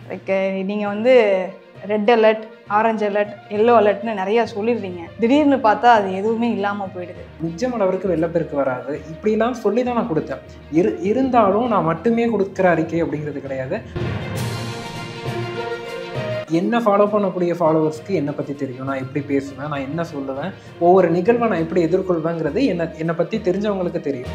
Like நீங்கள் வந்து red alert orange alert yellow அலர்ட்னு நிறையா சொல்லிடுறீங்க திடீர்னு பார்த்தா அது எதுவுமே இல்லாமல் போயிடுது நிஜம் அளவிற்கு வெள்ளப்பெருக்கு வராது இப்படிலாம் சொல்லி தான் நான் கொடுத்தேன் இரு இருந்தாலும் நான் மட்டுமே கொடுக்குற அறிக்கை அப்படிங்கிறது கிடையாது என்ன ஃபாலோ பண்ணக்கூடிய ஃபாலோவர்ஸ்க்கு என்னை பற்றி தெரியும் நான் எப்படி பேசுவேன் நான் என்ன சொல்லுவேன் ஒவ்வொரு நிகழ்வை நான் எப்படி எதிர்கொள்வேங்கிறது என்னை என்னை பற்றி தெரிஞ்சவங்களுக்கு தெரியும்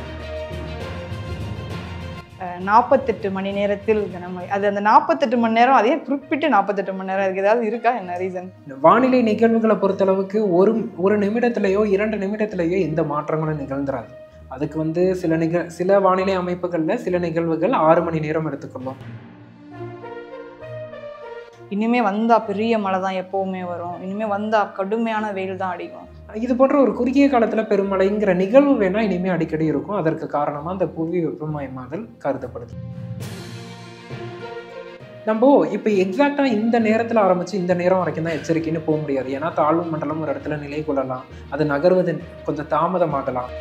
நாற்பத்தெட்டு மணி நேரத்தில் தினமழை அது அந்த நாற்பத்தெட்டு மணி நேரம் அதே குறிப்பிட்டு நாற்பத்தெட்டு மணி நேரம் அதுக்கு ஏதாவது இருக்கா என்ன ரீசன் இந்த வானிலை நிகழ்வுகளை பொறுத்தளவுக்கு ஒரு ஒரு நிமிடத்திலேயோ இரண்டு நிமிடத்திலேயோ எந்த மாற்றங்களும் நிகழ்ந்துராது அதுக்கு வந்து சில நிக சில வானிலை அமைப்புகளில் சில நிகழ்வுகள் ஆறு மணி நேரம் எடுத்துக்கொள்ளும் இனிமே வந்தா பெரிய மழை தான் எப்பவுமே வரும் இனிமே வந்தா கடுமையான வெயில் தான் அடிக்கும் இது போன்ற ஒரு குறுகிய காலத்தில் பெருமழைங்கிற நிகழ்வு வேணால் இனிமேல் அடிக்கடி இருக்கும் அதற்கு காரணமாக அந்த புவி வெப்பமயமாதல் கருதப்படுது நம்ம இப்போ எக்ஸாக்டாக இந்த நேரத்தில் ஆரம்பித்து இந்த நேரம் வரைக்கும் தான் எச்சரிக்கைன்னு போக முடியாது ஏன்னா தாழ்வு மண்டலம் ஒரு இடத்துல நிலை கொள்ளலாம் அது நகர்வது கொஞ்சம் தாமதமாகலாம்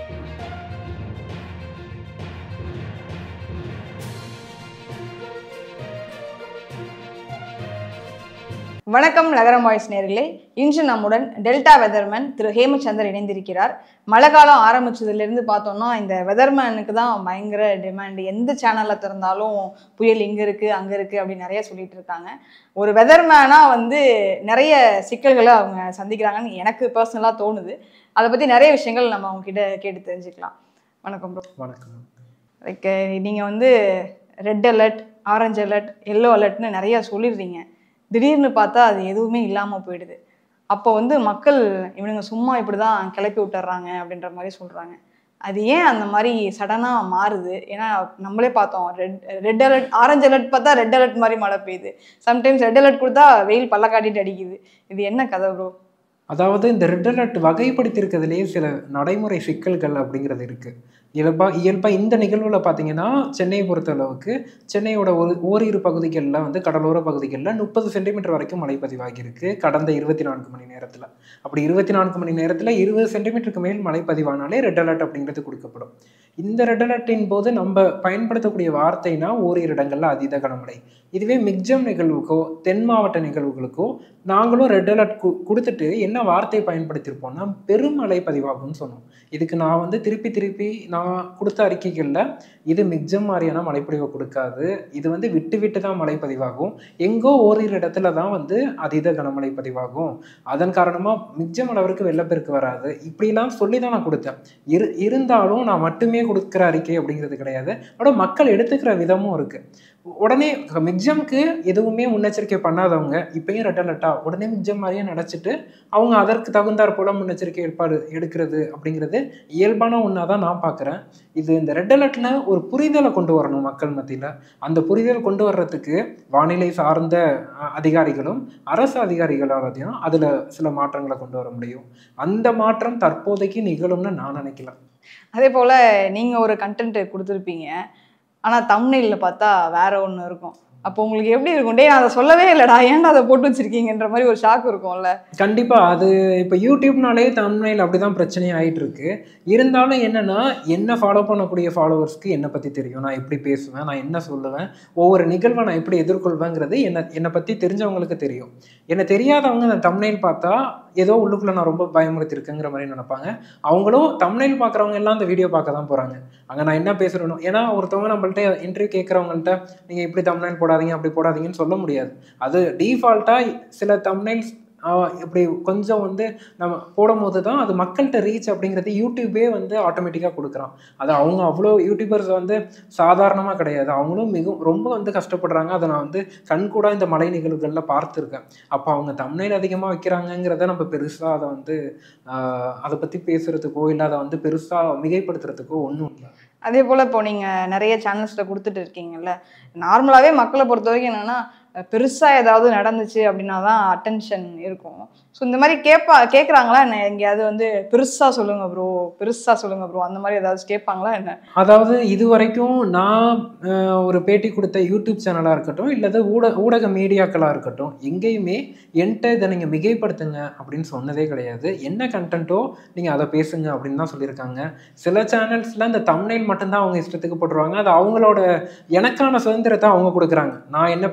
வணக்கம் நகரம் வாய்ஸ் நேர்களே இன்று நம்முடன் டெல்டா வெதர்மேன் திரு ஹேமச்சந்தர் இணைந்திருக்கிறார் மழை காலம் ஆரம்பிச்சதுலேருந்து பார்த்தோம்னா இந்த வெதர்மேனுக்கு தான் பயங்கர டிமாண்ட் எந்த சேனலில் திறந்தாலும் புயல் இங்கே இருக்குது அங்கே இருக்குது அப்படின்னு நிறைய சொல்லிட்டு இருக்காங்க ஒரு வெதர்மேனாக வந்து நிறைய சிக்கல்களை அவங்க சந்திக்கிறாங்கன்னு எனக்கு பர்சனலாக தோணுது அதை பற்றி நிறைய விஷயங்கள் நம்ம அவங்க கிட்ட கேட்டு தெரிஞ்சுக்கலாம் வணக்கம் ப்ரோ வணக்கம் லைக் நீங்கள் வந்து red alert orange alert yellow அலர்ட்னு நிறையா சொல்லிடுறீங்க திடீர்னு பார்த்தா அது எதுவுமே இல்லாமல் போயிடுது அப்போ வந்து மக்கள் இவனுங்க சும்மா இப்படி தான் கிளப்பி விட்டுறாங்க அப்படின்ற மாதிரி சொல்கிறாங்க அது ஏன் அந்த மாதிரி சடனாக மாறுது ஏன்னா நம்மளே பார்த்தோம் red red alert orange alert பார்த்தா ரெட் அலர்ட் மாதிரி மழை பெய்யுது சம்டைம்ஸ் ரெட் அலர்ட் கொடுத்தா வெயில் பல்ல காட்டிட்டு அடிக்குது இது என்ன கதை ப்ரோ அதாவது இந்த ரெட் அலர்ட் வகைப்படுத்தியிருக்கிறதுலேயே சில நடைமுறை சிக்கல்கள் அப்படிங்கிறது இருக்குது இயல்பாக இயல்பாக இந்த நிகழ்வில் பார்த்தீங்கன்னா சென்னையை பொறுத்தளவுக்கு சென்னையோட ஒரு ஓரிரு பகுதிகளில் வந்து கடலோர பகுதிகளில் முப்பது சென்டிமீட்டர் வரைக்கும் மழை பதிவாகியிருக்கு கடந்த இருபத்தி நான்கு மணி நேரத்தில் அப்படி இருபத்தி நான்கு மணி நேரத்தில் இருபது சென்டிமீட்டருக்கு மேல் மழை பதிவானாலே ரெட் அலர்ட் அப்படிங்கிறது கொடுக்கப்படும் இந்த ரெட் அலர்ட்டின் போது நம்ம பயன்படுத்தக்கூடிய வார்த்தைனா ஓரிரு இடங்களில் அதீத கனமழை இதுவே மிக்ஜம் நிகழ்வுக்கோ தென் மாவட்ட நிகழ்வுகளுக்கோ நாங்களும் ரெட் அலர்ட் கு கொடுத்துட்டு என்ன வார்த்தையை பயன்படுத்தியிருப்போம்னா பெருமழை பதிவாகும்னு சொன்னோம் இதுக்கு நான் வந்து திருப்பி திருப்பி நான் கொடுத்த அறிக்கைகளில் இது மிக்ஜம் மாதிரியான மழைப்பொழிவை கொடுக்காது இது வந்து விட்டு விட்டு தான் மழை பதிவாகும் எங்கோ ஓரிரு இடத்துல தான் வந்து அதீத கனமழை பதிவாகும் அதன் காரணமாக மிக்ஜம் அளவிற்கு வெள்ளப்பெருக்கு வராது இப்படிலாம் சொல்லி தான் நான் கொடுத்தேன் இரு இருந்தாலும் நான் மட்டுமே கொடுக்குற அறிக்கை அப்படிங்கிறது கிடையாது அதோட மக்கள் எடுத்துக்கிற விதமும் இருக்குது உடனே மிக்ஜம்க்கு எதுவுமே முன்னெச்சரிக்கை பண்ணாதவங்க இப்பயும் ரெட் அலர்ட்டா உடனே மிக்ஜம் மாதிரியே நினச்சிட்டு அவங்க அதற்கு தகுந்தாற் போல முன்னெச்சரிக்கை ஏற்பாடு எடுக்கிறது அப்படிங்கிறது இயல்பான ஒன்றா தான் நான் பார்க்குறேன் இது இந்த ரெட் அலர்ட்ல ஒரு புரிதலை கொண்டு வரணும் மக்கள் மத்தியில் அந்த புரிதல் கொண்டு வர்றதுக்கு வானிலை சார்ந்த அஹ், அதிகாரிகளும் அரசு அதிகாரிகளாலையும் அதில் சில மாற்றங்களை கொண்டு வர முடியும் அந்த மாற்றம் தற்போதைக்கு நிகழும்னு நான் நினைக்கல அதே போல் நீங்கள் ஒரு கண்டென்ட் கொடுத்துருப்பீங்க ஆனால் தம்னையில் பார்த்தா வேற ஒன்று இருக்கும் அப்போ உங்களுக்கு எப்படி இருக்கும் டேய் நான் அதை சொல்லவே இல்லைடா ஏன்டா அதை போட்டு வச்சிருக்கீங்கன்ற மாதிரி ஒரு ஷாக் இருக்கும்ல கண்டிப்பா அது இப்போ யூடியூப்னாலே தமிழ்நாயில் அப்படிதான் பிரச்சனை ஆயிட்டு இருக்கு இருந்தாலும் என்னன்னா என்ன ஃபாலோ பண்ணக்கூடிய ஃபாலோவர்ஸ்க்கு என்னை பத்தி தெரியும் நான் எப்படி பேசுவேன் நான் என்ன சொல்லுவேன் ஒவ்வொரு நிகழ்வை நான் எப்படி எதிர்கொள்வேங்கிறது என்ன என்னை பத்தி தெரிஞ்சவங்களுக்கு தெரியும் என்ன தெரியாதவங்க அந்த தமிழ்நெயில் பார்த்தா ஏதோ உள்ளுக்குள்ள நான் ரொம்ப பயமுறுத்திருக்கேங்கிற மாதிரி நினைப்பாங்க அவங்களும் தமிழ்நெயில் பார்க்குறவங்க எல்லாம் அந்த வீடியோ பார்க்க தான் போறாங்க அங்கே நான் என்ன பேசுறேனோ ஏன்னா ஒருத்தவங்க நம்மள்ட்ட இன்டர்வியூ கேட்குறவங்கள்ட்ட நீங்கள் இப்படி தமிழ்நெயில் போடாதீங்க அப்படி போடாதீங்கன்னு சொல்ல முடியாது அது டீஃபால்ட்டாக சில தம்னைல்ஸ் இப்படி கொஞ்சம் வந்து நம்ம போடும்போது தான் அது மக்கள்கிட்ட ரீச் அப்படிங்கிறது யூடியூபே வந்து ஆட்டோமேட்டிக்காக கொடுக்குறான் அது அவங்க அவ்வளோ யூடியூபர்ஸ் வந்து சாதாரணமாக கிடையாது அவங்களும் மிகவும் ரொம்ப வந்து கஷ்டப்படுறாங்க அதை நான் வந்து கண்கூடாக இந்த மலை நிகழ்வுகளில் பார்த்துருக்கேன் அப்போ அவங்க தமிழில் அதிகமாக வைக்கிறாங்கங்கிறத நம்ம பெருசாக அதை வந்து ஆஹ், அதை பற்றி பேசுகிறதுக்கோ இல்லை அதை வந்து பெருசாக மிகைப்படுத்துறதுக்கோ ஒன்றும் இல்லை அதே போல் இப்போ நீங்கள் நிறைய சேனல்ஸில் கொடுத்துட்டு இருக்கீங்கல்ல நார்மலாகவே மக்களை பொறுத்த வரைக்கும் என்னென்னா பெருசாக ஏதாவது நடந்துச்சு அப்படின்னா தான் அட்டென்ஷன் இருக்கும் ஸோ இந்த மாதிரி கேட்பா கேட்குறாங்களா என்ன எங்கேயாவது வந்து பெருசாக சொல்லுங்க ப்ரோ பெருசாக சொல்லுங்க ப்ரோ அந்த மாதிரி ஏதாவது கேட்பாங்களா என்ன அதாவது இது வரைக்கும் நான் அஹ், ஒரு பேட்டி கொடுத்த யூடியூப் சேனலாக இருக்கட்டும் இல்லது ஊடக ஊடக மீடியாக்களாக இருக்கட்டும் எங்கேயுமே என்கிட்ட இதை நீங்கள் மிகைப்படுத்துங்க அப்படின்னு சொன்னதே கிடையாது என்ன கண்டென்ட்டோ நீங்கள் அதை பேசுங்க அப்படின்னு தான் சொல்லியிருக்காங்க சில சேனல்ஸில் இந்த தமிழில் மட்டும்தான் அவங்க இஷ்டத்துக்கு போட்டுருவாங்க அது அவங்களோட எனக்கான சுதந்திரத்தை அவங்க கொடுக்குறாங்க நான் என்ன பேசுகிறோம்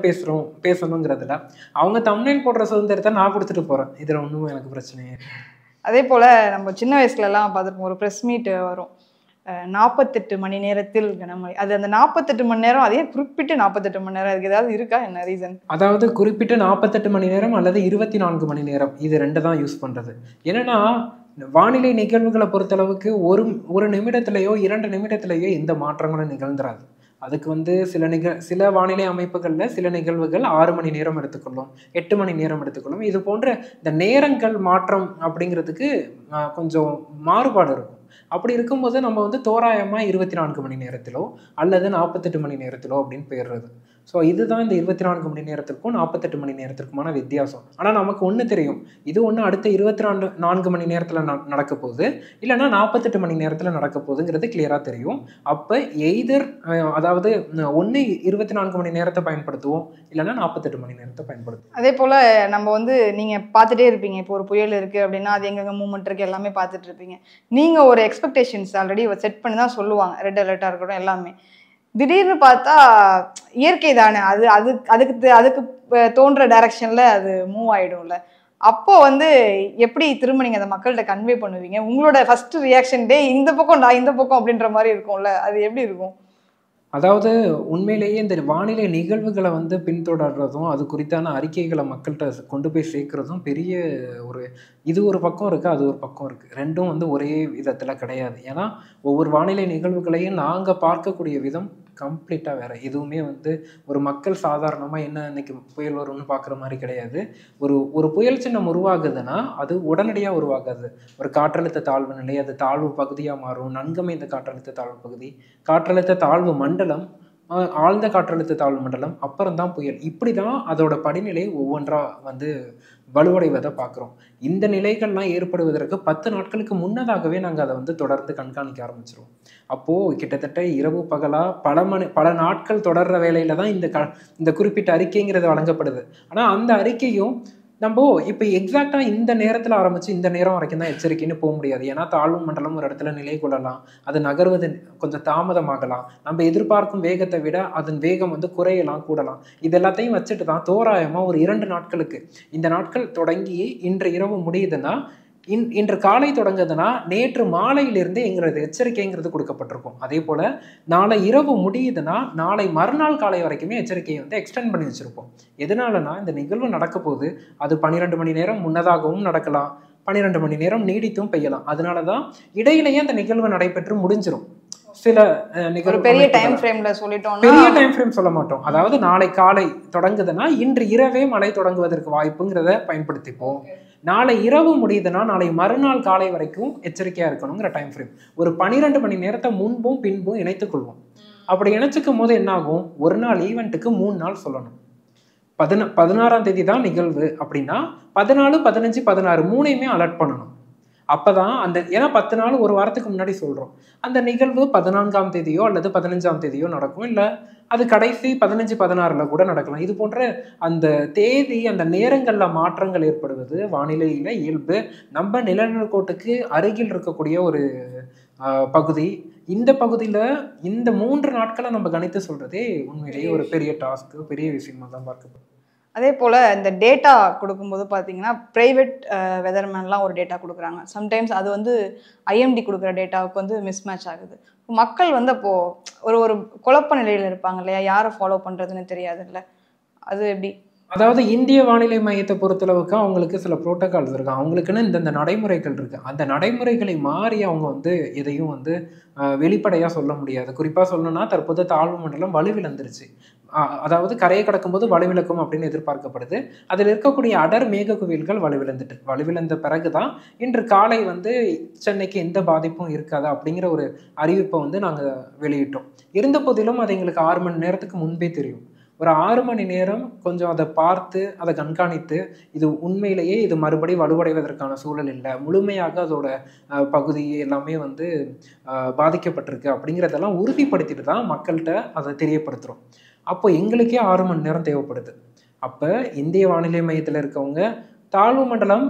பேசணுங்கிறதுல அவங்க தமிழில் போடுற சுதந்திரத்தை நான் கொடுத்துட்டு போறேன் இதுல ஒன்றும் எனக்கு பிரச்சனையே இல்லை. அதே போல் நம்ம சின்ன வயசுலலாம் பார்த்துருப்போம் ஒரு ப்ரெஸ் மீட் வரும் நாற்பத்தெட்டு மணி நேரத்தில் கனமழை அது அந்த நாற்பத்தெட்டு மணி நேரம் அதே குறிப்பிட்டு நாற்பத்தெட்டு மணி நேரம் அதுக்கு ஏதாவது இருக்கா என்ன ரீசன் அதாவது குறிப்பிட்ட நாற்பத்தெட்டு மணி நேரம் அல்லது இருபத்தி நான்கு மணி நேரம் இது ரெண்டு தான் யூஸ் பண்றது என்னன்னா வானிலை நிகழ்வுகளை பொறுத்தளவுக்கு ஒரு ஒரு நிமிடத்திலேயோ இரண்டு நிமிடத்திலேயோ எந்த மாற்றங்களும் நிகழ்ந்துராது அதுக்கு வந்து சில நிக சில வானிலை அமைப்புகளில் சில நிகழ்வுகள் ஆறு மணி நேரம் எடுத்துக்கொள்ளும் எட்டு மணி நேரம் எடுத்துக்கொள்ளும் இது போன்ற இந்த நேரங்கள் மாற்றம் அப்படிங்கிறதுக்கு ஆஹ், கொஞ்சம் மாறுபாடு இருக்கும் அப்படி இருக்கும்போது நம்ம வந்து தோராயமாக இருபத்தி நான்கு மணி நேரத்திலோ அல்லது நாற்பத்தெட்டு மணி நேரத்திலோ அப்படின்னு போயிடுறது ஸோ இதுதான் இந்த இருபத்தி நான்கு மணி நேரத்திற்கும் நாற்பத்தெட்டு மணி நேரத்திற்குமான வித்தியாசம் ஆனால் நமக்கு ஒன்று தெரியும் இது ஒன்று அடுத்த இருபத்தி நான்கு நான்கு மணி நேரத்தில் நடக்க போகுது இல்லைன்னா நாற்பத்தெட்டு மணி நேரத்தில் நடக்க போகுதுங்கிறது கிளியராக தெரியும் அப்போ எய்தர் அதாவது ஒன்று இருபத்தி நான்கு மணி நேரத்தை பயன்படுத்துவோம் இல்லைன்னா நாற்பத்தெட்டு மணி நேரத்தை பயன்படுத்துவோம் அதே போல் நம்ம வந்து நீங்கள் பார்த்துட்டே இருப்பீங்க இப்போ ஒரு புயல் இருக்குது அப்படின்னா அது எங்கெங்க மூவ்மெண்ட் இருக்குது எல்லாமே பார்த்துட்டு இருப்பீங்க நீங்கள் ஒரு எக்ஸ்பெக்டேஷன்ஸ் ஆல்ரெடி செட் பண்ணி தான் சொல்லுவாங்க ரெட் அலர்ட்டாக இருக்கட்டும் எல்லாமே திடீர்னு பார்த்தா இயற்கை தானே அது அது அதுக்கு த- அதுக்கு ப- தோன்ற டைரக்ஷனில் அது மூவ் ஆகிடும்ல அப்போ வந்து எப்படி திரும்ப நீங்கள் அந்த மக்கள்கிட்ட கன்வே பண்ணுவீங்க உங்களோட ஃபர்ஸ்ட் ரியாக்ஷன் டே இந்த பக்கம் நான் இந்த பக்கம் அப்படின்ற மாதிரி இருக்கும்ல அது எப்படி இருக்கும் அதாவது உண்மையிலேயே இந்த வானிலை நிகழ்வுகளை வந்து பின்தொடர்றதும் அது குறித்தான அறிக்கைகளை மக்கள்கிட்ட கொண்டு போய் சேர்க்கறதும் பெரிய ஒரு இது ஒரு பக்கம் இருக்குது அது ஒரு பக்கம் இருக்குது ரெண்டும் வந்து ஒரே விதத்தில் கிடையாது ஏன்னா ஒவ்வொரு வானிலை நிகழ்வுகளையும் நாங்கள் பார்க்கக்கூடிய விதம் கம்ப்ளீட்டாக வேறு எதுவுமே வந்து ஒரு மக்கள் சாதாரணமாக என்ன இன்னைக்கு புயல் வரும்னு பார்க்குற மாதிரி கிடையாது ஒரு ஒரு புயல் சின்னம் உருவாகுதுன்னா அது உடனடியாக உருவாகாது ஒரு காற்றழுத்த தாழ்வு நிலை அது தாழ்வு பகுதியாக மாறும் நன்கமைந்த காற்றழுத்த தாழ்வு பகுதி காற்றழுத்த தாழ்வு மண்டலம் ஆஹ் ஆழ்ந்த காற்றழுத்த தாழ்வு மண்டலம் அப்புறம் தான் புயல் இப்படி தான் அதோட படிநிலை ஒவ்வொன்றா வந்து வலுவடைவதை பார்க்குறோம் இந்த நிலைகள்லாம் ஏற்படுவதற்கு பத்து நாட்களுக்கு முன்னதாகவே நாங்கள் அதை வந்து தொடர்ந்து கண்காணிக்க ஆரம்பிச்சிருவோம் அப்போது கிட்டத்தட்ட இரவு பகலாக பல மணி பல நாட்கள் தொடர்ற வேலையில தான் இந்த க இந்த குறிப்பிட்ட அறிக்கைங்கிறது வழங்கப்படுது ஆனால் அந்த அறிக்கையும் நம்ம இப்போ எக்ஸாக்டாக இந்த நேரத்தில் ஆரம்பித்து இந்த நேரம் வரைக்கும் தான் எச்சரிக்கைன்னு போக முடியாது ஏன்னா தாழ்வு மண்டலம் ஒரு இடத்துல நிலை கொள்ளலாம் அது நகர்வது கொஞ்சம் தாமதமாகலாம் நம்ம எதிர்பார்க்கும் வேகத்தை விட அதன் வேகம் வந்து குறையலாம் கூடலாம் இது எல்லாத்தையும் வச்சுட்டு தான் தோராயமாக ஒரு இரண்டு நாட்களுக்கு இந்த நாட்கள் தொடங்கி இன்று இரவு முடியுதுன்னா இன் இன்று காலை தொடங்குதுன்னா நேற்று மாலையிலிருந்து எங்களது எச்சரிக்கைங்கிறது கொடுக்கப்பட்டிருக்கும் அதே போல் நாளை இரவு முடியுதுன்னா நாளை மறுநாள் காலை வரைக்குமே எச்சரிக்கையை வந்து எக்ஸ்டெண்ட் பண்ணி வச்சுருப்போம் எதனாலனா இந்த நிகழ்வு நடக்க போது அது பன்னிரெண்டு மணி நேரம் முன்னதாகவும் நடக்கலாம் பன்னிரெண்டு மணி நேரம் நீடித்தும் பெய்யலாம் அதனால தான் இடையிலேயே அந்த நிகழ்வு நடைபெற்று முடிஞ்சிரும் சில அஹ், ஒரு நிகழ்வு பெரிய அமைப்புகள். டைம் ஃப்ரேம்ல சொல்லிட்டோம்னா பெரிய டைம் ஃப்ரேம் சொல்ல மாட்டோம் அதாவது நாளை காலை தொடங்குதுன்னா இன்று இரவே மழை தொடங்குவதற்கு வாய்ப்புங்கிறத பயன்படுத்திப்போம் நாளை இரவு முடியுதுன்னா நாளை மறுநாள் காலை வரைக்கும் எச்சரிக்கையா இருக்கணுங்கிற டைம் ஃப்ரேம் ஒரு பன்னிரெண்டு மணி நேரத்தை முன்பும் பின்பும் இணைத்துக் கொள்வோம் அப்படி இணைச்சிக்கும் போது என்ன ஆகும் ஒரு நாள் ஈவெண்ட்டுக்கு மூணு நாள் சொல்லணும் பதின பதினாறாம் தேதி தான் நிகழ்வு அப்படின்னா பதினாலு பதினஞ்சு பதினாறு மூணையுமே அலர்ட் பண்ணணும் அப்பதான் அந்த ஏன்னா பத்து நாள் ஒரு வாரத்துக்கு முன்னாடி சொல்றோம் அந்த நிகழ்வு பதினான்காம் தேதியோ அல்லது பதினஞ்சாம் தேதியோ நடக்கும் இல்லை அது கடைசி பதினஞ்சு பதினாறுல கூட நடக்கலாம் இது போன்ற அந்த தேதி அந்த நேரங்கள்ல மாற்றங்கள் ஏற்படுவது வானிலையில இயல்பு நம்ம நிலநடுக்கோட்டுக்கு அருகில் இருக்கக்கூடிய ஒரு ஆஹ், பகுதி இந்த பகுதியில இந்த மூன்று நாட்களை நம்ம கணித்து சொல்றதே உண்மையிலேயே ஒரு பெரிய டாஸ்க் பெரிய விஷயமா தான் பார்க்கப்படும் அதே போல் இந்த டேட்டா கொடுக்கும்போது பார்த்தீங்கன்னா ப்ரைவேட் வெதர்மேன்லாம் ஒரு டேட்டா கொடுக்குறாங்க சம்டைம்ஸ் அது வந்து ஐஎம்டி கொடுக்குற டேட்டாவுக்கு வந்து மிஸ் மேட்ச் ஆகுது மக்கள் வந்து அப்போது ஒரு ஒரு குழப்ப நிலையில் இருப்பாங்க இல்லையா யாரை ஃபாலோ பண்ணுறதுன்னு தெரியாதுல்ல அது எப்படி அதாவது இந்திய வானிலை மையத்தை பொறுத்தளவுக்கு அவங்களுக்கு சில புரோட்டோகால்ஸ் இருக்கு அவங்களுக்குன்னு இந்தந்த நடைமுறைகள் இருக்கு அந்த நடைமுறைகளை மாறி அவங்க வந்து எதையும் வந்து ஆஹ், வெளிப்படையா சொல்ல முடியாது குறிப்பா சொல்லணும்னா தற்போது தாழ்வு மண்டலம் வலுவிழந்துருச்சு ஆஹ், அதாவது கரையை கடக்கும்போது வலுவிழக்கும் அப்படின்னு எதிர்பார்க்கப்படுது அதில் இருக்கக்கூடிய அடர் மேக குவியல்கள் வலுவிழந்துட்டு வலுவிழந்த பிறகுதான் இன்று காலை வந்து சென்னைக்கு எந்த பாதிப்பும் இருக்காது அப்படிங்கிற ஒரு அறிவிப்பை வந்து நாங்கள் வெளியிட்டோம் இருந்த போதிலும் அது எங்களுக்கு ஆறு மணி நேரத்துக்கு முன்பே தெரியும் ஒரு ஆறு மணி நேரம் கொஞ்சம் அதை பார்த்து அதை கண்காணித்து இது உண்மையிலேயே இது மறுபடி வலுவடைவதற்கான சூழல் இல்லை முழுமையாக அதோட அஹ், பகுதி எல்லாமே வந்து அஹ், பாதிக்கப்பட்டிருக்கு அப்படிங்கிறதெல்லாம் உறுதிப்படுத்திட்டு தான் மக்கள்கிட்ட அதை தெரியப்படுத்துகிறோம் அப்போ எங்களுக்கே ஆறு மணி நேரம் தேவைப்படுது அப்போ இந்திய வானிலை மையத்தில் இருக்கவங்க தாழ்வு மண்டலம்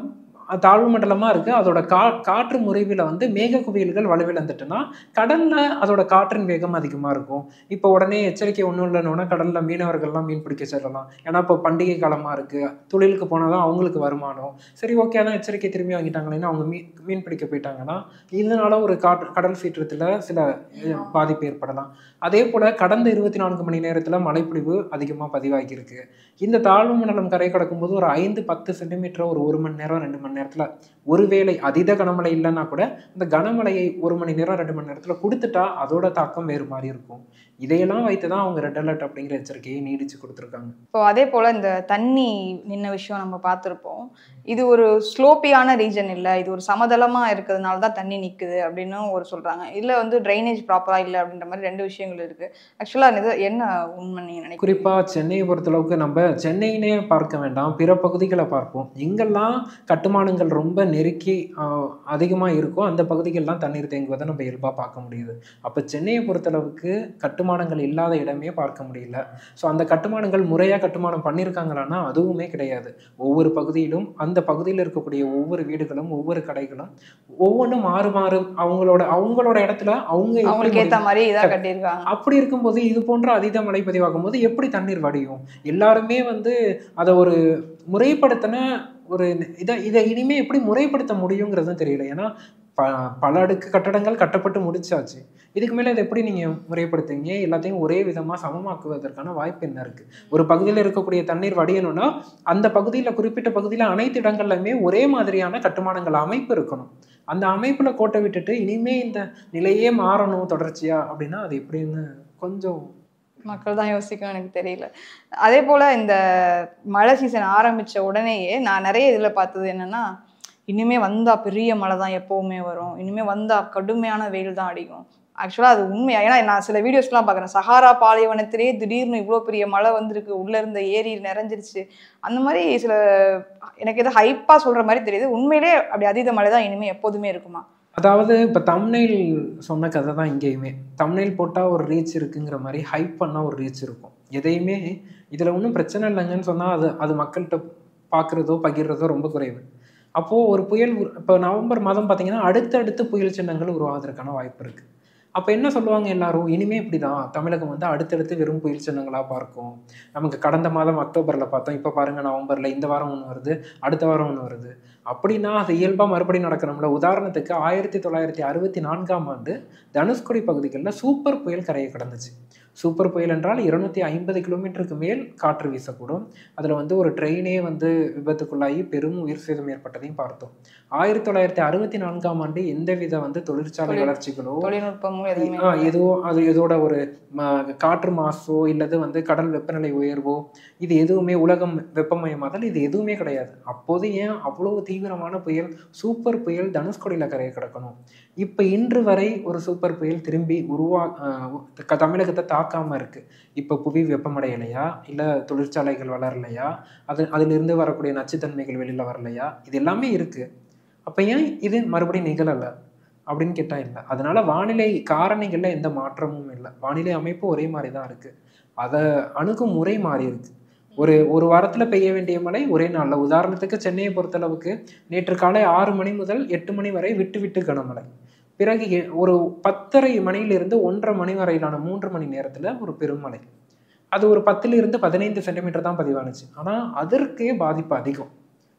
தாழ்வு மண்டலமாக இருக்குது அதோட கா காற்று முறைவில் வந்து மேக குவியல்கள் வலுவிழந்துட்டுனா கடலில் அதோட காற்றின் வேகம் அதிகமாக இருக்கும் இப்போ உடனே எச்சரிக்கை ஒன்றும் இல்லைன்னா கடலில் மீனவர்கள்லாம் மீன் பிடிக்க செல்லலாம் ஏன்னா இப்போ பண்டிகை காலமாக இருக்குது தொழிலுக்கு போனால் தான் அவங்களுக்கு வருமானம் சரி ஓகே அதான் எச்சரிக்கை திரும்பி வாங்கிட்டாங்களேன்னு அவங்க மீன் மீன் பிடிக்க போயிட்டாங்கன்னா இதனால ஒரு காற்று கடல் சீற்றத்தில் சில அஹ், பாதிப்பு ஏற்படலாம் அதே போல் கடந்த இருபத்தி நான்கு மணி நேரத்தில் மழைப்பொழிவு அதிகமாக பதிவாகியிருக்கு இந்த தாழ்வு மண்டலம் கரை கடக்கும்போது ஒரு ஐந்து பத்து சென்டிமீட்டர் ஒரு ஒரு மணி நேரம் ரெண்டு மணி நேரத்தில் ஒருவேளை அதீத கனமழை இல்லைன்னா கூட இந்த கனமழையை ஒரு மணி நேரம் ரெண்டு மணி நேரத்தில் கொடுத்துட்டா அதோட தாக்கம் வேறு மாதிரி இருக்கும் இதையெல்லாம் வைத்து தான் அவங்க ரெட் அலர்ட் அப்படிங்கிற எச்சரிக்கையை நீடிச்சு கொடுத்துருக்காங்க இப்போ அதே போல் இந்த தண்ணி நின்ன விஷயம் நம்ம பார்த்துருப்போம் இது ஒரு ஸ்லோப்பியான ரீஜன் இல்லை இது ஒரு சமதளமாக இருக்கிறதுனால தான் தண்ணி நிற்குது அப்படின்னு ஒரு சொல்கிறாங்க இல்லை வந்து ட்ரைனேஜ் ப்ராப்பராக இல்லை அப்படின்ற மாதிரி ரெண்டு விஷயங்கள் இருக்குது ஆக்சுவலாக இது என்ன உண்மை நீங்கள் நினைக்கிறீங்க குறிப்பாக சென்னையை பொறுத்தளவுக்கு நம்ம சென்னையினே பார்க்க வேண்டாம் பிற பகுதிகளை பார்ப்போம் எங்கெல்லாம் கட்டுமானங்கள் ரொம்ப நெருக்கி அதிகமாக இருக்கோ அந்த பகுதிகளெலாம் தண்ணீர் தேங்குவதை நம்ம இயல்பாக பார்க்க முடியுது அப்போ சென்னையை பொறுத்தளவுக்கு கட்டுமானங்கள் இல்லாத இடமே பார்க்க முடியல ஸோ அந்த கட்டுமானங்கள் முறையாக கட்டுமானம் பண்ணியிருக்காங்களான்னா அதுவுமே கிடையாது ஒவ்வொரு பகுதியிலும் அந்த பகுதியில் இருக்கக்கூடிய ஒவ்வொரு வீடுகளும் ஒவ்வொரு கடைகளும் ஒவ்வொன்றும் மாறு மாறு அவங்களோட அவங்களோட இடத்துல அவங்க எப்படி அவங்களுக்கு ஏற்ற முடிவு- மாதிரி இதாக கட்டியிருக்காங்க அப்படி இருக்கும்போது இது போன்ற அதீத மழை பதிவாகும் போது எப்படி தண்ணீர் வடியும் எல்லாருமே வந்து அதை ஒரு முறைப்படுத்தின ஒரு இதை இதை இனிமே எப்படி முறைப்படுத்த முடியுங்கிறதும் தெரியல ஏன்னா ப பல அடுக்கு கட்டடங்கள் கட்டப்பட்டு முடிச்சாச்சு இதுக்கு மேலே இதை எப்படி நீங்கள் முறைப்படுத்துவீங்க எல்லாத்தையும் ஒரே விதமாக சமமாக்குவதற்கான வாய்ப்பு என்ன இருக்குது ஒரு பகுதியில் இருக்கக்கூடிய தண்ணீர் வடியணும்னா அந்த பகுதியில் குறிப்பிட்ட பகுதியில் அனைத்து இடங்கள்லையுமே ஒரே மாதிரியான கட்டுமானங்கள் அமைப்பு இருக்கணும் அந்த அமைப்பில் கோட்டை விட்டுட்டு இனிமே இந்த நிலையே மாறணும் தொடர்ச்சியா அப்படின்னா அது எப்படின்னு கொஞ்சம் மக்கள் தான் யோசிக்கும் எனக்கு தெரியல அதே போல் இந்த மழை சீசன் ஆரம்பித்த உடனேயே நான் நிறைய இதில் பார்த்தது என்னென்னா இனிமே வந்தால் பெரிய மழை தான் எப்போவுமே வரும் இனிமே வந்தால் கடுமையான வெயில் தான் அடிக்கும் ஆக்சுவலாக அது உண்மையா ஏன்னா நான் சில வீடியோஸ்லாம் பார்க்குறேன் சஹாரா பாலைவனத்திலேயே திடீர்னு இவ்வளோ பெரிய மழை வந்திருக்கு உள்ளே இருந்த ஏரி நிறைஞ்சிருச்சு அந்த மாதிரி சில எனக்கு எதோ ஹைப்பாக சொல்கிற மாதிரி தெரியுது உண்மையிலே அப்படி அதீத மழை தான் இனிமேல் எப்போதுமே இருக்குமா அதாவது இப்போ தம்னைல் சொன்ன கதை தான் இங்கேயுமே தம்னைல் போட்டால் ஒரு ரீச் இருக்குங்கிற மாதிரி ஹைப் பண்ணால் ஒரு ரீச் இருக்கும் எதையுமே இதில் ஒன்றும் பிரச்சனை இல்லைங்கன்னு சொன்னால் அது அது மக்கள்கிட்ட பார்க்குறதோ பகிர்றதோ ரொம்ப குறைவு அப்போது ஒரு புயல் இப்போ நவம்பர் மாதம் பார்த்தீங்கன்னா அடுத்தடுத்து புயல் சின்னங்கள் உருவாவதற்கான வாய்ப்பு இருக்குது அப்போ என்ன சொல்லுவாங்க எல்லாரும் இனிமே இப்படி தான் தமிழகம் வந்து அடுத்தடுத்து வெறும் புயல் சின்னங்களாக பார்க்கும் நமக்கு கடந்த மாதம் அக்டோபரில் பார்த்தோம் இப்போ பாருங்கள் நவம்பரில் இந்த வாரம் ஒன்று வருது அடுத்த வாரம் ஒன்று வருது அப்படின்னா அது இயல்பாக மறுபடியும் நடக்கணும்ல உதாரணத்துக்கு ஆயிரத்தி தொள்ளாயிரத்தி அறுபத்தி நான்காம் ஆண்டு தனுஷ்கோடி பகுதிகளில் சூப்பர் புயல் கரையை கடந்துச்சு சூப்பர் புயல் என்றால் இருநூத்தி ஐம்பது கிலோமீட்டருக்கு மேல் காற்று வீசக்கூடும் அதில் வந்து ஒரு ட்ரெயினே வந்து விபத்துக்குள்ளாகி பெரும் உயிர் சேதம் ஏற்பட்டதையும் பார்த்தோம் ஆயிரத்தி தொள்ளாயிரத்தி அறுபத்தி நான்காம் ஆண்டு எந்தவித வந்து தொழிற்சாலை தொழில் வளர்ச்சிகளோ தொழில்நுட்பமும் எதுவுமே ஆ, எதுவோ அது எதோட ஒரு ம- காற்று மாசோ இல்லது வந்து கடல் வெப்பநிலை உயர்வோ இது எதுவுமே உலகம் வெப்பமயமாதல் இது எதுவுமே கிடையாது அப்போது ஏன் அவ்வளவு தீவிரமான புயல் சூப்பர் புயல் தனுஷ்கோடியில் கரையை கிடக்கணும் இப்போ இன்று வரை ஒரு சூப்பர் புயல் திரும்பி உருவா ஆ, க- தமிழகத்தை தாக்காம இருக்கு இப்போ புவி வெப்பமடையலையா இல்லை தொழிற்சாலைகள் வளரலையா அது அதிலிருந்து வரக்கூடிய நச்சுத்தன்மைகள் வெளியில் வரலையா இது எல்லாமே இருக்கு அப்போ ஏன் இது மறுபடியும் நிகழலை அப்படின்னு கேட்டால் இல்லை அதனால வானிலை காரணிகளில் எந்த மாற்றமும் இல்லை வானிலை அமைப்பு ஒரே மாதிரி தான் இருக்கு அதை அணுகும் முறை மாறி இருக்கு ஒரு ஒரு வாரத்தில் பெய்ய வேண்டிய மழை ஒரே நாளில் உதாரணத்துக்கு சென்னையை பொறுத்தளவுக்கு நேற்று காலை ஆறு மணி முதல் எட்டு மணி வரை விட்டு விட்டு கனமழை பிறகு எ- ஒரு பத்தரை மணியிலிருந்து ஒன்றரை மணி வரையிலான மூன்று மணி நேரத்தில் ஒரு பெருமழை அது ஒரு பத்திலிருந்து பதினைந்து சென்டிமீட்டர் தான் பதிவானுச்சு ஆனால் அதற்கே பாதிப்பு அதிகம்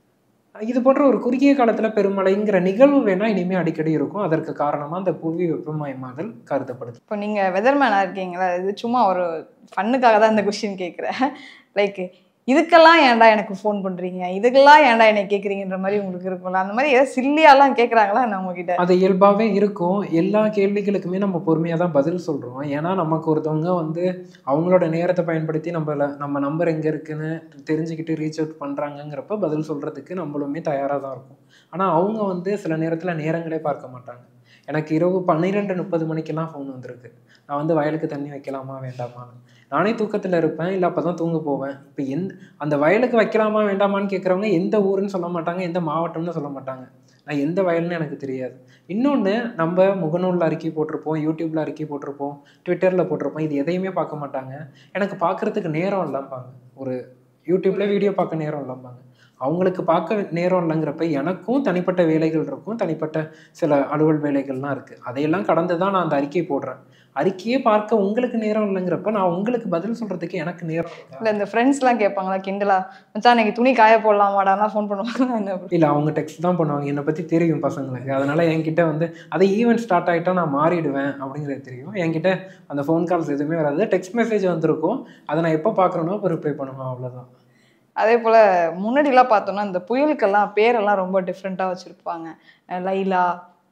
இது போன்ற ஒரு குறுகிய காலத்தில் பெருமழைங்கிற நிகழ்வு வேணா இனிமே அடிக்கடி இருக்கும் அதற்கு காரணமா அந்த புவி வெப்பமயமாதல் கருதப்படுது இப்போ நீங்கள் வெதர்மேனாக இருக்கீங்களா இது சும்மா ஒரு ஃபன்னுக்காக தான் இந்த கொஸ்டின் கேட்குறேன் லைக் இதுக்கெல்லாம் ஏன்டா எனக்கு ஃபோன் பண்ணுறீங்க இதுக்கெல்லாம் ஏன்டா என்னை கேட்குறீங்கன்ற மாதிரி உங்களுக்கு இருக்கும்ல அந்த மாதிரி ஏதாவது சில்லியாலாம் கேட்குறாங்களா நான் உங்ககிட்ட அது இயல்பாகவே இருக்கும் எல்லா கேள்விகளுக்குமே நம்ம பொறுமையாக தான் பதில் சொல்கிறோம் ஏன்னா நமக்கு ஒருத்தவங்க வந்து அவங்களோட நேரத்தை பயன்படுத்தி நம்மள நம்ம நம்பர் எங்கே இருக்குன்னு தெரிஞ்சுக்கிட்டு ரீச் அவுட் பண்ணுறாங்கங்கிறப்ப பதில் சொல்கிறதுக்கு நம்மளுமே தயாராக தான் இருக்கும் ஆனால் அவங்க வந்து சில நேரத்தில் நேரங்களே பார்க்க மாட்டாங்க எனக்கு இரவு பன்னிரெண்டு முப்பது மணிக்கெல்லாம் ஃபோன் வந்திருக்கு நான் வந்து வயலுக்கு தண்ணி வைக்கலாமா வேண்டாமான்னு நானே தூக்கத்தில் இருப்பேன் இல்லை அப்போ தான் தூங்க போவேன் இப்போ எந்த அந்த வயலுக்கு வைக்கலாமா வேண்டாமான்னு கேட்குறவங்க எந்த ஊருன்னு சொல்ல மாட்டாங்க எந்த மாவட்டம்னு சொல்ல மாட்டாங்க நான் எந்த வயல்னு எனக்கு தெரியாது இன்னொன்று நம்ம முகநூலில் அறிக்கை போட்டிருப்போம் யூடியூப்பில் அறிக்கை போட்டிருப்போம் ட்விட்டரில் போட்டிருப்போம் இது எதையுமே பார்க்க மாட்டாங்க எனக்கு பார்க்குறதுக்கு நேரம் இல்லாம்பாங்க ஒரு யூடியூப்ல வீடியோ பார்க்க நேரம் இல்லாம்பாங்க அவங்களுக்கு பார்க்க நேரம் இல்லைங்கிறப்ப எனக்கும் தனிப்பட்ட வேலைகள் இருக்கும் தனிப்பட்ட சில அலுவல் வேலைகள்லாம் இருக்குது அதையெல்லாம் கடந்து தான் நான் அந்த அறிக்கை போடுறேன் அறிக்கையே பார்க்க உங்களுக்கு நேரம் இல்லைங்கிறப்ப நான் உங்களுக்கு பதில் சொல்கிறதுக்கு எனக்கு நேரம் இருக்கா? இல்லை இந்த ஃப்ரெண்ட்ஸ்லாம் கேட்பாங்களா கிண்டலா மச்சான் இன்னைக்கு துணி காய போடலாமாடாலாம் ஃபோன் பண்ணுவாங்க என்ன bro? இல்லை அவங்க டெக்ஸ்ட் தான் பண்ணுவாங்க என்னை பற்றி தெரியும் பசங்களுக்கு அதனால என்கிட்ட வந்து அதை ஈவெண்ட் ஸ்டார்ட் ஆகிட்டா நான் மாறிடுவேன் அப்படிங்கிறது தெரியும் என்கிட்ட அந்த ஃபோன் கால்ஸ் எதுவுமே வராது டெக்ஸ்ட் மெசேஜ் வந்திருக்கும் அதை நான் எப்போ பார்க்குறேனோ அப்போ ரிப்ளை பண்ணுவேன் அவ்வளோதான் அதே போல் முன்னாடிலாம் பார்த்தோம்னா இந்த புயலுக்கெல்லாம் பேரெல்லாம் ரொம்ப டிஃப்ரெண்ட்டாக வச்சுருப்பாங்க லைலா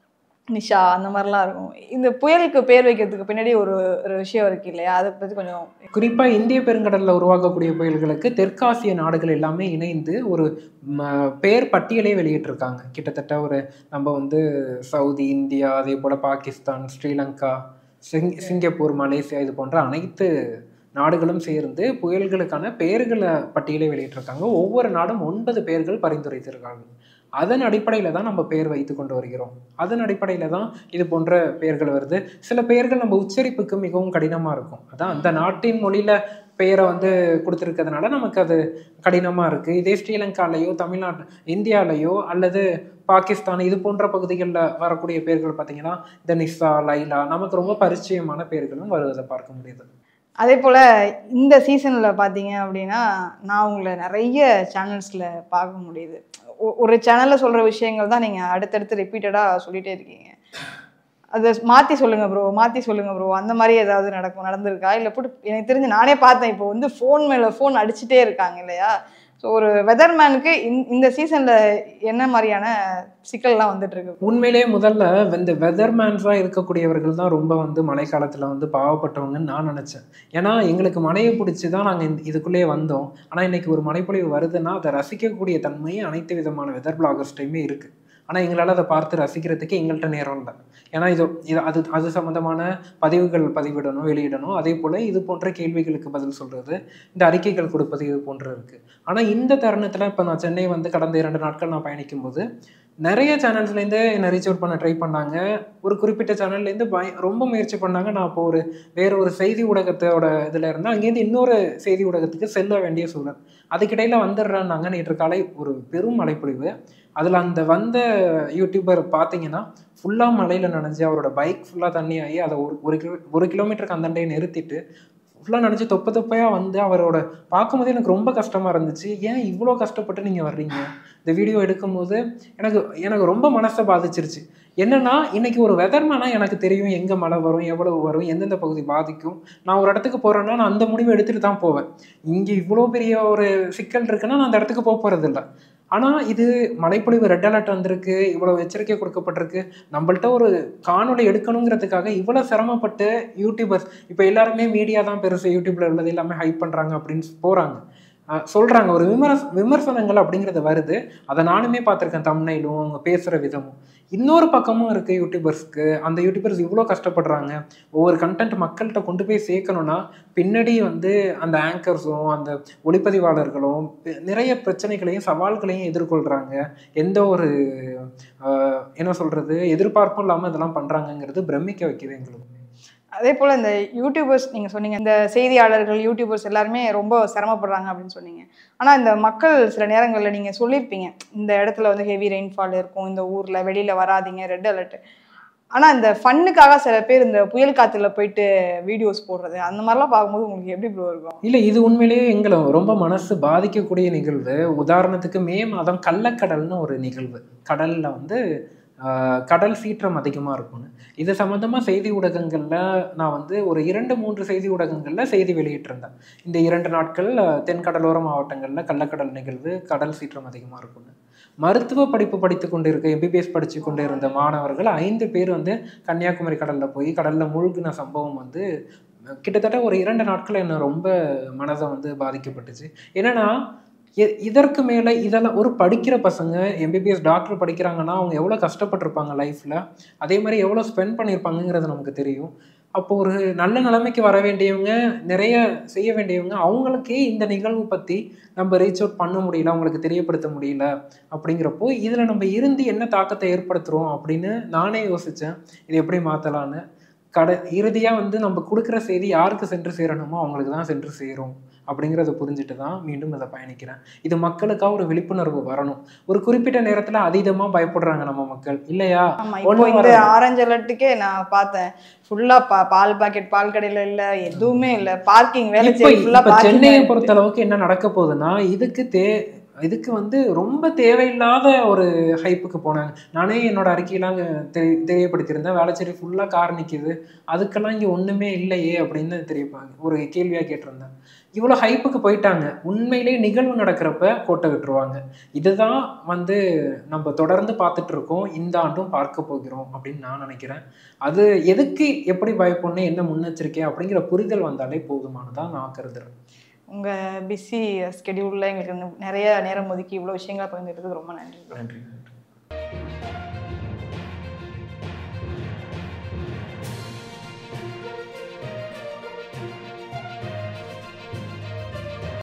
நிஷா அந்த மாதிரிலாம் இருக்கும் இந்த புயலுக்கு பேர் வைக்கிறதுக்கு பின்னாடி ஒரு ஒரு விஷயம் இருக்கு இல்லையா அதை பற்றி கொஞ்சம் குறிப்பாக இந்திய பெருங்கடலில் உருவாக்கக்கூடிய புயல்களுக்கு தெற்காசிய நாடுகள் எல்லாமே இணைந்து ஒரு ம, பேர் பட்டியலே வெளியிட்டிருக்காங்க கிட்டத்தட்ட ஒரு நம்ம வந்து சவுதி இந்தியா அதே போல் பாகிஸ்தான் ஸ்ரீலங்கா சிங் சிங்கப்பூர் மலேசியா இது போன்ற அனைத்து நாடுகளும் சேர்ந்து புயல்களுக்கான பெயர்களை பட்டியலை வெளியிட்டிருக்காங்க ஒவ்வொரு நாடும் ஒன்பது பெயர்கள் பரிந்துரைத்திருக்காங்க அதன் அடிப்படையில் தான் நம்ம பெயர் வைத்து கொண்டு வருகிறோம் அதன் அடிப்படையில் தான் இது போன்ற பெயர்கள் வருது சில பெயர்கள் நம்ம உச்சரிப்புக்கு மிகவும் கடினமாக இருக்கும் அதான் அந்த நாட்டின் மொழியில் பெயரை வந்து கொடுத்துருக்கிறதுனால நமக்கு அது கடினமாக இருக்குது இதே ஸ்ரீலங்காலேயோ தமிழ்நாட்டு இந்தியாலேயோ அல்லது பாகிஸ்தான் இது போன்ற பகுதிகளில் வரக்கூடிய பெயர்கள் பார்த்தீங்கன்னா இந்த நிசா லைலா நமக்கு ரொம்ப பரிச்சயமான பெயர்களும் வருவதை பார்க்க முடியுது அதே போல் இந்த சீசனில் பார்த்தீங்க அப்படின்னா நான் உங்களை நிறைய சேனல்ஸில் பார்க்க முடியுது ஒ- ஒரு சேனலில் சொல்கிற விஷயங்கள் தான் நீங்கள் அடுத்தடுத்து ரிப்பீட்டடாக சொல்லிகிட்டே இருக்கீங்க அதை மாற்றி சொல்லுங்கள் ப்ரோ மாற்றி சொல்லுங்கள் ப்ரோ அந்த மாதிரி ஏதாவது நடக்கும் நடந்திருக்கா இல்லை போட்டு எனக்கு தெரிஞ்சு நானே பார்த்தேன் இப்போ வந்து ஃபோன் மேலே ஃபோன் அடிச்சுட்டே இருக்காங்க இல்லையா ஸோ ஒரு வெதர்மேனுக்கு இந்த சீசனில் என்ன மாதிரியான சிக்கல்லாம் வந்துட்டு இருக்கு உண்மையிலேயே முதல்ல இந்த வெதர்மேன்ஸாக இருக்கக்கூடியவர்கள் தான் ரொம்ப வந்து மழைக்காலத்தில் வந்து பாவப்பட்டவங்கன்னு நான் நினச்சேன் ஏன்னா எங்களுக்கு மழையை பிடிச்சி தான் நாங்கள் இந்த இதுக்குள்ளேயே வந்தோம் ஆனால் இன்னைக்கு ஒரு மழைப்பொழிவு வருதுன்னா அதை ரசிக்கக்கூடிய தன்மை அனைத்து விதமான வெதர் பிளாகர்ஸ்டையுமே இருக்குது ஆனால் எங்களால் அதை பார்த்து ரசிக்கிறதுக்கு எங்கள்கிட்ட நேரம் இல்லை ஏன்னா இது இது அது அது சம்மந்தமான பதிவுகள் பதிவிடணும் வெளியிடணும் அதே போல் இது போன்ற கேள்விகளுக்கு பதில் சொல்கிறது இந்த அறிக்கைகள் கொடுப்பது இது போன்று இருக்குது ஆனால் இந்த தருணத்தில் இப்போ நான் சென்னை வந்து கடந்த இரண்டு நாட்கள் நான் பயணிக்கும் போது நிறைய சேனல்ஸ்லேருந்து என்னை ரீச் அவுட் பண்ண ட்ரை பண்ணாங்க ஒரு குறிப்பிட்ட சேனல்லேருந்து பய ரொம்ப முயற்சி பண்ணாங்க நான் இப்போ ஒரு வேற ஒரு செய்தி ஊடகத்தோட இதில் இருந்தேன் அங்கேருந்து இன்னொரு செய்தி ஊடகத்துக்கு செல்ல வேண்டிய சூழல் அதுக்கிடையில் வந்துடுறேன்னாங்க நேற்று காலை ஒரு பெரும் மழைப்பொழிவு அதில் அந்த வந்த யூடியூபர் பார்த்தீங்கன்னா ஃபுல்லாக மழையில் நனைஞ்சு அவரோட பைக் ஃபுல்லாக தண்ணி ஆகி அதை ஒரு ஒரு கிலோ ஒரு கிலோமீட்டருக்கு அந்தாண்டையே நிறுத்திட்டு ஃபுல்லாக நினச்சி தொப்ப தொப்பையாக வந்து அவரோட பார்க்கும்போது எனக்கு ரொம்ப கஷ்டமாக இருந்துச்சு ஏன் இவ்வளோ கஷ்டப்பட்டு நீங்கள் வர்றீங்க இந்த வீடியோ எடுக்கும்போது எனக்கு எனக்கு ரொம்ப மனசை பாதிச்சிருச்சு என்னன்னா இன்னைக்கு ஒரு வெதர்மேனா எனக்கு தெரியும் எங்கே மழை வரும் எவ்வளவு வரும் எந்தெந்த பகுதி பாதிக்கும் நான் ஒரு இடத்துக்கு போகிறேன்னா நான் அந்த முடிவு எடுத்துகிட்டு தான் போவேன் இங்கே இவ்வளோ பெரிய ஒரு சிக்கல் இருக்குன்னா நான் அந்த இடத்துக்கு போக போகிறதில்ல ஆனால் இது மழைப்பொழிவு ரெட் அலர்ட் வந்திருக்கு இவ்வளோ எச்சரிக்கை கொடுக்கப்பட்டிருக்கு நம்மள்ட்ட ஒரு காணொளி எடுக்கணுங்கிறதுக்காக இவ்வளோ சிரமப்பட்டு யூடியூபர்ஸ் இப்போ எல்லாருமே மீடியா தான் பெருசு யூடியூப்ல உள்ளது எல்லாமே ஹைப் பண்ணுறாங்க அப்படின்னு போகிறாங்க சொல்கிறாங்க ஒரு விமர்ச விமர்சனங்கள் அப்படிங்கிறது வருது அதை நானுமே பார்த்துருக்கேன் தம்னையிலும் அவங்க பேசுகிற விதமும் இன்னொரு பக்கமும் இருக்குது யூடியூபர்ஸ்க்கு அந்த யூடியூபர்ஸ் இவ்வளோ கஷ்டப்படுறாங்க ஒவ்வொரு கண்டென்ட் மக்கள்கிட்ட கொண்டு போய் சேர்க்கணும்னா பின்னாடி வந்து அந்த ஆங்கர்ஸும் அந்த ஒளிப்பதிவாளர்களும் பெ- நிறைய பிரச்சனைகளையும் சவால்களையும் எதிர்கொள்கிறாங்க எந்த ஒரு ஆஹ், என்ன சொல்கிறது எதிர்பார்ப்பும் இல்லாமல் இதெல்லாம் பண்ணுறாங்கங்கிறது பிரமிக்க வைக்குது எங்களுக்கு அதே போல் இந்த யூடியூபர்ஸ் நீங்கள் சொன்னீங்க இந்த செய்தியாளர்கள் யூடியூபர்ஸ் எல்லாருமே ரொம்ப சிரமப்படுறாங்க அப்படின்னு சொன்னீங்க ஆனால் இந்த மக்கள் சில நேரங்களில் நீங்கள் சொல்லியிருப்பீங்க இந்த இடத்துல வந்து ஹெவி ரெயின்ஃபால் இருக்கும் இந்த ஊரில் வெளியில் வராதீங்க ரெட் அலர்ட் ஆனால் இந்த ஃபன்னுக்காக சில பேர் இந்த புயல் காற்றுல போயிட்டு வீடியோஸ் போடுறது அந்த மாதிரிலாம் பார்க்கும்போது உங்களுக்கு எப்படி ப்ரோ இருக்கும் இல்லை இது உண்மையிலேயே எங்களை ரொம்ப மனசு பாதிக்கக்கூடிய நிகழ்வு உதாரணத்துக்கு மே மாதம் கள்ளக்கடல்னு ஒரு நிகழ்வு கடலில் வந்து ஆஹ், கடல் சீற்றம் அதிகமாக இருக்கும்னு இது சம்மந்தமாக செய்தி ஊடகங்களில் நான் வந்து ஒரு இரண்டு மூன்று செய்தி ஊடகங்களில் செய்தி வெளியிட்டிருந்தேன் இந்த இரண்டு நாட்கள் ஆஹ், தென் கடலோர மாவட்டங்களில் கள்ளக்கடல் நிகழ்வு கடல் சீற்றம் அதிகமாக இருக்கும்னு மருத்துவ படிப்பு படித்து கொண்டு இருக்க எம்பிபிஎஸ் படித்து கொண்டு இருந்த மாணவர்கள் ஐந்து பேர் வந்து கன்னியாகுமரி கடலில் போய் கடலில் மூழ்கின சம்பவம் வந்து கிட்டத்தட்ட ஒரு இரண்டு நாட்கள் என்ன ரொம்ப மனதை வந்து பாதிக்கப்பட்டுச்சு என்னன்னா இ- இதற்கு மேலே இதெல்லாம் ஒரு படிக்கிற பசங்க எம்பிபிஎஸ் டாக்டர் படிக்கிறாங்கன்னா அவங்க எவ்வளோ கஷ்டப்பட்டிருப்பாங்க லைஃப்பில் அதே மாதிரி எவ்வளோ ஸ்பெண்ட் பண்ணியிருப்பாங்கங்கிறது நமக்கு தெரியும் அப்போ ஒரு நல்ல நிலைமைக்கு வர வேண்டியவங்க நிறைய செய்ய வேண்டியவங்க அவங்களுக்கே இந்த நிகழ்வு பற்றி நம்ம ரீச் அவுட் பண்ண முடியல அவங்களுக்கு தெரியப்படுத்த முடியல அப்படிங்கிறப்போ இதில் நம்ம இருந்து என்ன தாக்கத்தை ஏற்படுத்துகிறோம் அப்படின்னு நானே யோசித்தேன் இது எப்படி மாற்றலான்னு கடை இறுதியாக வந்து நம்ம கொடுக்குற செய்தி யாருக்கு சென்று சேரணுமோ அவங்களுக்கு தான் சென்று சேரும் அப்படிங்கிறத புரிஞ்சுட்டு தான் மீண்டும் இதை பயணிக்கிறேன் இது மக்களுக்காக ஒரு விழிப்புணர்வு வரணும் ஒரு குறிப்பிட்ட நேரத்தில் அதீதமாக பயப்படுறாங்க நம்ம மக்கள் இல்லையா ஆமா இப்போ ஒண்ணும் இந்த வராது. ஆரஞ்சு அலர்ட்டுக்கே நான் பார்த்தேன் ஃபுல்லா பா பால் பாக்கெட் பால் கடையில இல்ல எதுவுமே இல்ல பார்க்கிங் வேலை இப்போ செய்ய ஃபுல்லா இப்போ சென்னையை பார்க்கிங் பொறுத்த அளவுக்கு என்ன நடக்க போகுதுன்னா இதுக்கு தே இதுக்கு வந்து ரொம்ப தேவையில்லாத ஒரு ஹைப்புக்கு போனாங்க நானே என்னோட அறிக்கையெல்லாம் தெரிய தெரியப்படுத்தியிருந்தேன் வேளச்சேரி ஃபுல்லாக கார் நிற்கிது அதுக்கெல்லாம் இங்கே ஒன்றுமே இல்லையே அப்படின்னு தெரியப்பாங்க ஒரு கேள்வியாக கேட்டிருந்தேன் இவ்வளோ ஹைப்புக்கு போயிட்டாங்க உண்மையிலே நிகழ்வு நடக்கிறப்ப கோட்டை விட்டுருவாங்க இதுதான் வந்து நம்ம தொடர்ந்து பார்த்துட்டு இருக்கோம் இந்த ஆண்டும் பார்க்க போகிறோம் அப்படின்னு நான் நினைக்கிறேன் அது எதுக்கு எப்படி பயப்படணும் என்ன முன்னெச்சரிக்கை அப்படிங்கிற புரிதல் வந்தாலே போதுமானதான் நான் கருதுறேன் உங்க பிஸி ஸ்கெடியூல்ல எங்களுக்கு நிறைய நேரம் ஒதுக்கி இவ்வளவு விஷயங்களை பகிர்ந்துட்டதுக்கு ரொம்ப நன்றி நன்றி நன்றி